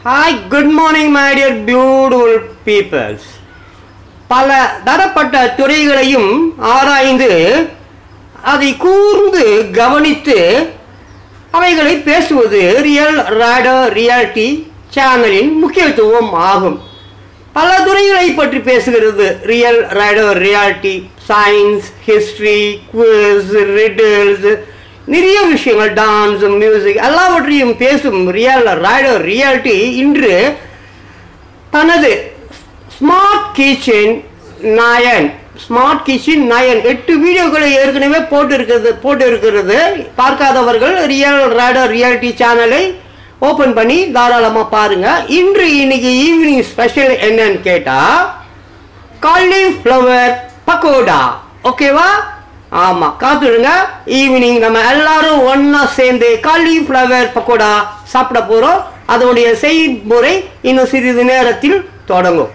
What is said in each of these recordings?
Hi good morning my dear beautiful peoples பல தரப்பட்ட துறைகளையும் ஆராய்ந்து அதை கூர்ந்து கவனித்து அவைகளை பேசுவது ரியல் ரேடர் ரியாலிட்டி சேனலின் முக்கியத்துவம் ஆகும் பல துறைகளை பற்றி பேசுகிறது real raider reality science history quiz riddles நிறைய விஷயங்கள் டான்ஸ் மியூசிக் எல்லாவற்றையும் பேசும் ரியல் ரேடர் ரியாலிட்டி இன்று தனது smart kitchen nine smart kitchen nine எட்டு வீடியோக்களை ஏற்கனவே போட்டு இருக்கிறது போட்டு இருக்கிறது பார்க்காதவர்கள் ரியல் ரேடர் ரியாலிட்டி சேனலை ஓப்பன் பண்ணி தாராளமாக பாருங்க இன்று இன்னைக்கு ஈவினிங் ஸ்பெஷல் என்னன்னு கேட்டால் காலிஃப்ளவர் பக்கோடா ஓகேவா ஆமாம் காத்துடுங்க ஈவினிங் நம்ம எல்லாரும் ஒன்றா சேர்ந்து காலிஃப்ளவர் பக்கோடா சாப்பிட போகிறோம் அதனுடைய செய்முறை இன்னும் சிறிது நேரத்தில் தொடங்கும்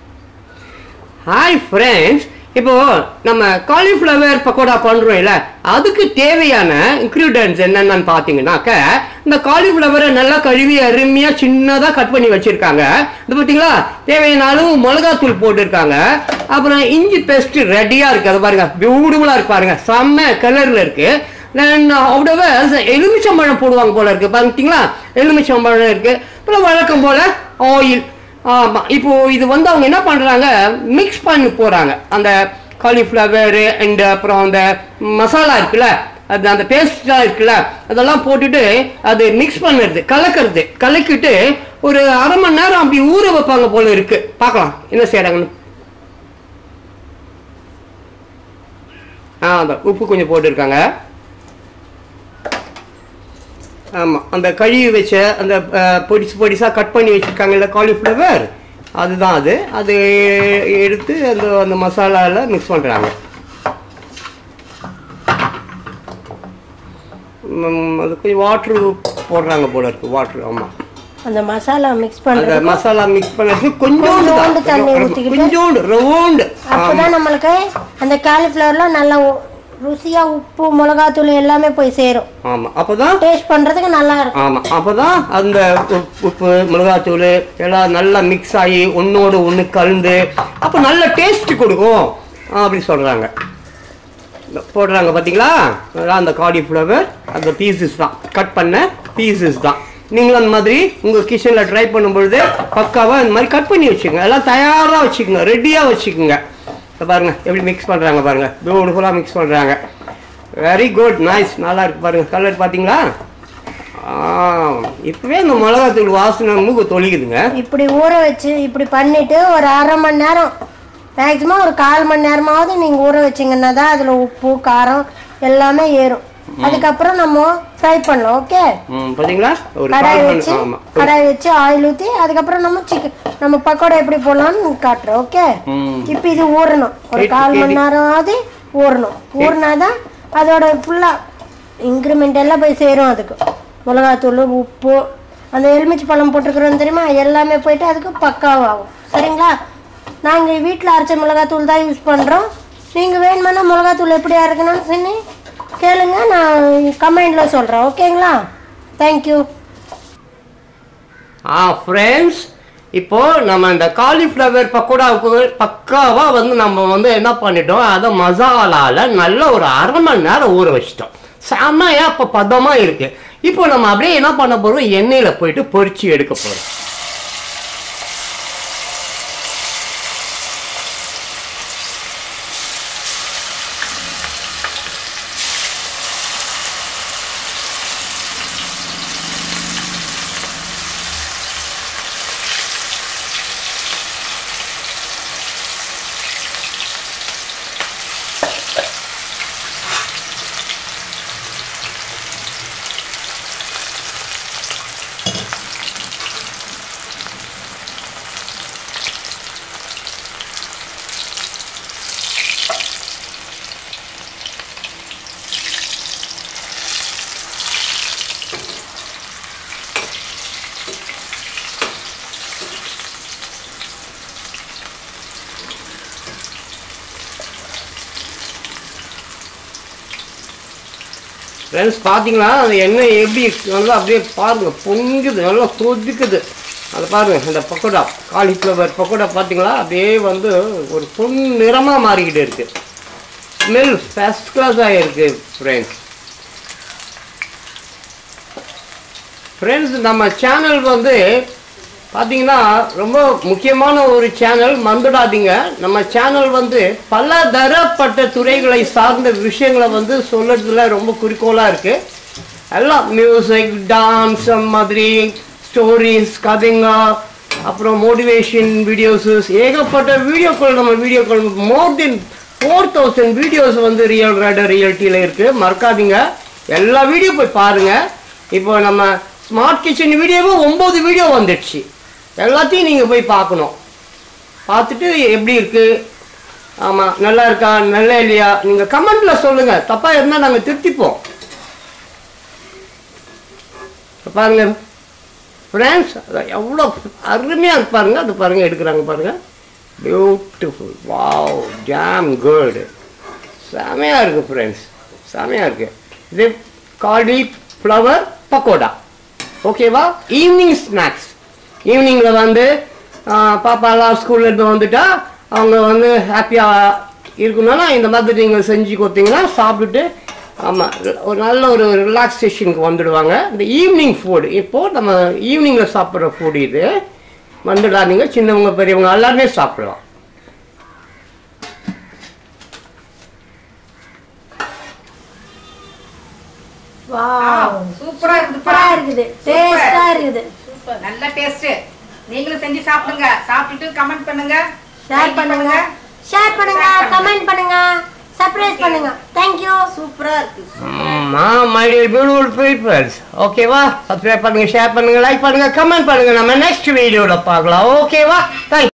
ஹாய் ஃப்ரெண்ட்ஸ் இப்போ நம்ம காலிஃப்ளவர் பக்கோடா பண்ணுறோம்ல அதுக்கு தேவையான இன்க்ரீடியன்ஸ் என்னென்னு பார்த்தீங்கன்னாக்க இந்த காலிஃப்ளவரை நல்லா கழுவி அருமையாக சின்னதாக கட் பண்ணி வச்சுருக்காங்க இது பார்த்தீங்களா தேவையான அளவு மிளகாத்தூள் போட்டிருக்காங்க அப்புறம் இஞ்சி பேஸ்ட் ரெடியாக இருக்குது அது பாருங்க பியூட்டிஃபுல்லாக இருக்கு பாருங்க செம்ம கலரில் இருக்குது தென் அவ்வளவு எலுமிச்சம்பழம் போடுவாங்க போல இருக்கு பார்த்தீங்களா எலுமிச்சம்பழம் இருக்கு அப்புறம் வழக்கம் போல ஆயில் ஆமாம் இப்போ இது வந்து அவங்க என்ன பண்ணுறாங்க மிக்ஸ் பண்ணி போகிறாங்க அந்த காலிஃப்ளவர் அண்ட் அப்புறம் அந்த மசாலா இருக்குல்ல அது அந்த பேஸ்டாக இருக்குல்ல அதெல்லாம் போட்டுட்டு அது மிக்ஸ் பண்ணுறது கலக்கிறது கலக்கிட்டு ஒரு அரை மணி நேரம் அப்படி ஊற வைப்பாங்க போல இருக்கு பார்க்கலாம் என்ன செய்கிறாங்கன்னு ஆ அந்த உப்பு கொஞ்சம் போட்டிருக்காங்க ஆமாம் அந்த கழுவி வச்ச அந்த அஹ், பொடிசு பொடிசாக கட் பண்ணி வச்சுருக்காங்கல்ல காலிஃப்ளவர் அதுதான் அது அது எடுத்து அந்த அந்த மசாலாவில் மிக்ஸ் பண்ணுறாங்க அது கொஞ்சம் வாட்ரு போடுறாங்க போல இருக்கு வாட்ரு ஆமாம் அந்த மசாலா மிக்ஸ் அந்த பண்றது மசாலா மிக்ஸ் பண்ணது கொஞ்சோண்டு தான். கொஞ்சோண்டு தண்ணி ஊத்திக்கிட்டு. கொஞ்சோண்டு ரவுண்டு அப்பதான் நம்மளுக்கு அந்த காலிஃப்ளவர்ல நல்லா உ- ருசியா உப்பு மிளகாத்தூள் எல்லாமே போய் சேரும் ஆமாம் அப்போ தான் டேஸ்ட் பண்றதுக்கு நல்லா இருக்கும் ஆமாம் அப்போ தான் அந்த உப்- உப்பு மிளகாத்தூள் எல்லாம் நல்லா மிக்ஸ் ஆகி ஒன்றோடு ஒன்று கலந்து அப்போ நல்ல டேஸ்ட் கொடுக்கும் அப்படி சொல்கிறாங்க போடுறாங்க பார்த்தீங்களா அதான் அந்த காலிஃப்ளவர் அந்த பீசஸ் தான் கட் பண்ண பீசஸ் தான் நீங்களும் அந்த மாதிரி உங்கள் கிச்சனில் ட்ரை பண்ணும்பொழுது பக்காவாக இந்த மாதிரி கட் பண்ணி வச்சுக்கோங்க எல்லாம் தயாராக வச்சுக்கோங்க ரெடியாக வச்சுக்கோங்க இதை பாருங்க எப்படி மிக்ஸ் பண்ணுறாங்க பாருங்க பியூட்டிஃபுல்லாக மிக்ஸ் பண்ணுறாங்க வெரி குட் நைஸ் நல்லா இருக்கு பாருங்க கலர் பார்த்தீங்களா இப்போவே இந்த மிளகாத்தூள் வாசனை மூக்கு தொளிக்குதுங்க இப்படி ஊற வச்சு இப்படி பண்ணிட்டு ஒரு அரை மணி நேரம் மேக்ஸிமம் ஒரு கால் மணி நேரமாவது நீங்க ஊற வச்சீங்கன்னா தான் அதுல உப்பு காரம் எல்லாமே ஏறும் அதுக்கப்புறம் நம்ம ஃப்ரை பண்ணலாம் ஓகே ம் பார்த்தீங்களா ஒரு கடாய் கால் வச்சு மணி ஆமாம் கடாய் வச்சு ஆயில் ஊற்றி அதுக்கப்புறம் நம்ம சிக்கன் நம்ம பக்கோடா எப்படி போடலாம்னு காட்டுறோம் ஓகே ம் இப்போ இது ஊறணும் ஒரு எட்டு கால் மணி கேஜி. நேரமாவது ஊறணும் ஊறினாதான் அதோட ஃபுல்லாக இன்க்ரிமெண்ட் எல்லாம் போய் சேரும் அதுக்கு மிளகாத்தூள் உப்பு அந்த எலுமிச்சை பழம் போட்டிருக்கிறோம் தெரியுமா எல்லாமே போயிட்டு அதுக்கு பக்காவாகும் சரிங்களா நாங்கள் வீட்டில் அரைச்ச மிளகாத்தூள் தான் யூஸ் பண்ணுறோம் நீங்கள் வேணுமானா மிளகாத்தூள் எப்படி அரைக்கணும்னு சொன்னி கேளுங்க நான் கமெண்டில் சொல்கிறேன் ஓகேங்களா தேங்க்யூ ஆ ஃப்ரெண்ட்ஸ் இப்போ நம்ம இந்த காலிஃப்ளவர் பக்கோடாவுக்கு பக்காவா வந்து நம்ம வந்து என்ன பண்ணிட்டோம் அதை மசாலால நல்ல ஒரு அரை மணி நேரம் ஊற வச்சிட்டோம் செம்மையா இப்போ பதமா இருக்கு இப்போ நம்ம அப்படியே என்ன பண்ண போறோம் எண்ணெயில போயிட்டு பொரிச்சு எடுக்க போறோம் ஃப்ரெண்ட்ஸ் பார்த்தீங்களா அந்த எண்ணெய் எப்படி நல்லா அப்படியே பாருங்க பொங்குது நல்லா கொதிக்குது அதை பாருங்க இந்த பக்கோடா காலிஃப்ளவர் பக்கோடா பார்த்தீங்களா அப்படியே வந்து ஒரு பொன் நிறமாக மாறிக்கிட்டு இருக்கு ஸ்மெல் ஃபர்ஸ்ட் கிளாஸாக இருக்கு ஃப்ரெண்ட்ஸ் ஃப்ரெண்ட்ஸ் நம்ம சேனல் வந்து பார்த்தீங்கன்னா ரொம்ப முக்கியமான ஒரு சேனல் மறந்துடாதீங்க நம்ம சேனல் வந்து பல தரப்பட்ட துறைகளை சார்ந்த விஷயங்களை வந்து சொல்றதுல ரொம்ப குறிக்கோளாக இருக்கு எல்லாம் மியூசிக் டான்ஸ் அந்த மாதிரி ஸ்டோரிஸ் கதைங்க அப்புறம் மோட்டிவேஷன் வீடியோஸஸ் ஏகப்பட்ட வீடியோக்கள் நம்ம வீடியோக்கள் more than four thousand videos வந்து ரியல் ரைடர் ரியல்ட்டியில் இருக்குது மறக்காதீங்க எல்லா வீடியோ போய் பாருங்கள் இப்போ நம்ம ஸ்மார்ட் கிச்சன் வீடியோவும் ஒம்பது வீடியோ வந்துடுச்சு எல்லாத்தையும் நீங்கள் போய் பார்க்கணும் பார்த்துட்டு எப்படி இருக்குது ஆமாம் நல்லா இருக்கா நல்லா இல்லையா நீங்கள் கமெண்ட்டில் சொல்லுங்கள் தப்பாக இருந்தால் நாங்கள் திருத்திப்போம் இப்ப பாருங்க ஃப்ரெண்ட்ஸ் எவ்வளோ அருமையாக இருக்கு பாருங்க அது பாருங்க எடுக்கிறாங்க பாருங்க பியூட்டிஃபுல் வாவ் ஜாம் குட் செமையாக இருக்குது ஃப்ரெண்ட்ஸ் செமையாக இருக்குது இது காலி ஃப்ளவர் பக்கோடா ஓகேவா ஈவினிங் ஸ்நாக்ஸ் ஈவினிங்கில் வந்து ஆ, பாப்பாலாம் ஸ்கூல்லேருந்து வந்துட்டா அவங்க வந்து ஹாப்பியாக இருக்கணும்னா இந்த மாதிரி நீங்கள் செஞ்சு கொடுத்தீங்கன்னா சாப்பிட்டுட்டு ஆமாம் ஒரு நல்ல ஒரு ரிலாக்ஸேஷனுக்கு வந்துடுவாங்க இந்த ஈவினிங் ஃபுட் இப்போது நம்ம ஈவினிங்கில் சாப்பிட்ற ஃபுட் இது வந்துடாதீங்க சின்னவங்க பெரியவங்க எல்லாருமே சாப்பிடலாம் வாவ் சூப்பரா இருக்குது சூப்பரா இருக்குது டேஸ்டா இருக்குது சூப்பர் நல்ல டேஸ்ட் நீங்களும் செஞ்சு சாப்பிடுங்க சாப்பிட்டுட்டு கமெண்ட் பண்ணுங்க ஷேர் like பண்ணுங்க ஷேர் பண்ணுங்க கமெண்ட் பண்ணுங்க சர்ப்ரைஸ் பண்ணுங்க தேங்க்யூ சூப்பரா இருக்கு ஆமா மை டியர் பியூட்டிஃபுல் பீப்பிள்ஸ் ஓகேவா சப்ஸ்கிரைப் பண்ணுங்க ஷேர் பண்ணுங்க லைக் பண்ணுங்க கமெண்ட் பண்ணுங்க நம்ம நெக்ஸ்ட் வீடியோவில் பார்க்கலாம் ஓகேவா தேங்க்யூ